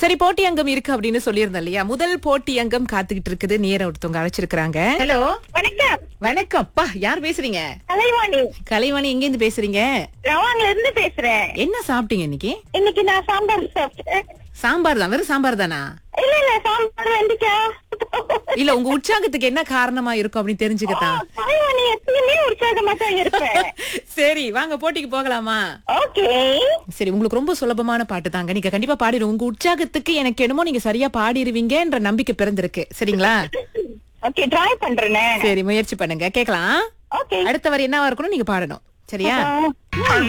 சரி போட்டி அங்கம் இருக்கு அப்படின்னு சொல்லியிருந்தோம் இல்லையா முதல் போட்டி அங்கம் காத்துக்கிட்டு இருக்குது நேர ஒருத்தவங்க அழைச்சிருக்காங்க ஹலோ வணக்கம் வணக்கம் அப்பா யார் பேசுறீங்க கலைவாணி கலைவாணி எங்க இருந்து பேசுறீங்க ரவாங்ல இருந்து பேசுறேன் என்ன சாப்பிட்டீங்க இன்னைக்கு இன்னைக்கு நான் சாம்பார் சாப்பிட்டேன் சாம்பார் தான் வெறும் சாம்பார் தானா இல்ல இல்ல சாம்பார் வெண்டிக்காய் இல்ல உங்க உற்சாகத்துக்கு என்ன காரணமா இருக்கும் அப்படின்னு தெரிஞ்சுக்கத்தான் கலைவாணி எப்பயுமே உற்சாகமா தான் இருப்பேன் சரி வாங்க போட்டிக்கு போகலாமா ஓகே சரி உங்களுக்கு ரொம்ப சுலபமான பாட்டு தாங்க நீங்க கண்டிப்பா பாடிடுங்க உங்க உற்சாகத்துக்கு எனக்கு என்னமோ நீங்க சரியா பாடிடுவீங்கன்ற நம்பிக்கை பிறந்திருக்கு சரிங்களா ஓகே ட்ரை பண்றேனே சரி முயற்சி பண்ணுங்க கேக்கலாம் ஓகே அடுத்த வரி என்னவா இருக்கணும் நீங்க பாடணும் சரியா